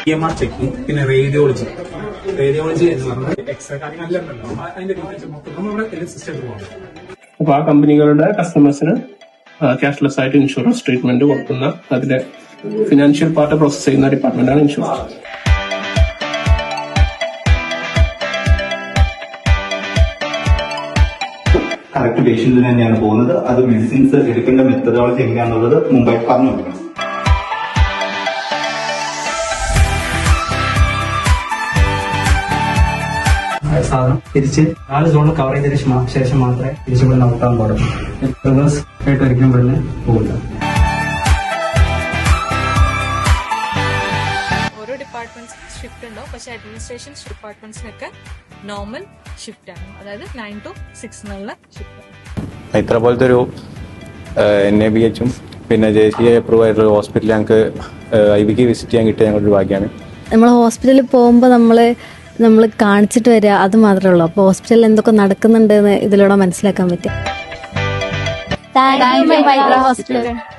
E M R checking പിന്നെ radiology radiology എന്ന് പറഞ്ഞാൽ എക്സ്റേ കാര്യങ്ങളെല്ലാം ഉണ്ടല്ലോ അപ്പൊ അതിന്റെ ഡീറ്റെയിൽസ് മൊത്തം നമ്മളിവിടെ സിസ്റ്റം പോകാം അപ്പൊ ആ കമ്പനികളുടെ കസ്റ്റമേഴ്സിന് ക്യാഷ്ലെസ് ആയിട്ട് ഇൻഷുറൻസ് ട്രീറ്റ്മെന്റ് കൊടുക്കുന്ന അതിന്റെ ഫിനാൻഷ്യൽ പാർട്ട് പ്രോസസ് ചെയ്യുന്ന ഡിപ്പാർട്ട്മെന്റാണ് ഇൻഷുറൻസ് കറക്റ്റ് പേഷ്യന്റിന് തന്നെയാണ് പോകുന്നത് അത് മെഡിസിൻസ് എടുക്കേണ്ട മെത്തഡോളജി എങ്ങനെയാണെന്നുള്ളത് മുമ്പായി പറഞ്ഞു കൊടുക്കണം സാധനം തിരിച്ച് നാല് സോൺ കവർ ചെയ്തതിനു ശേഷം- ശേഷം മാത്രമേ തിരിച്ചു ഇവിടുന്ന് ഔട്ടാൻ പാടുള്ളൂ റിവേഴ്സ് ആയിട്ട് ഒരിക്കലും ഇവിടുന്ന് പോകില്ല ഓരോ ഡിപ്പാർട്ട്മെന്റ്സ് ഷിഫ്റ്റ് ഉണ്ടാവും പക്ഷെ അഡ്മിനിസ്ട്രേഷൻ ഡിപ്പാർട്ട്മെന്റ്സിനൊക്കെ നോർമൽ ഷിഫ്റ്റ് ആണ് അതായത് നയൻ ടു സിക്സ് എന്നുള്ള ഷിഫ്റ്റ് ആണ് ഇത്ര പോലത്തെ ഒരു എൻ എ ബി എച്ചും പിന്നെ ജെ സി ഐ അപ്രൂവ് ആയിട്ടുള്ള ഹോസ്പിറ്റൽ ഞങ്ങൾക്ക് ഐ വിക്ക് വിസിറ്റ് ചെയ്യാൻ കിട്ടിയ ഞങ്ങളുടെ ഒരു ഭാഗ്യമാണ് നമ്മൾ ഹോസ്പിറ്റലിൽ പോകുമ്പോൾ നമ്മൾ നമ്മൾ കാണിച്ചിട്ട് വരിക അത് മാത്രമേ ഉള്ളൂ അപ്പോൾ ഹോസ്പിറ്റലിൽ എന്തൊക്കെ നടക്കുന്നുണ്ട് എന്ന് ഇതിലൂടെ മനസ്സിലാക്കാൻ പറ്റും താങ്ക് യു മൈത്ര ഹോസ്പിറ്റൽ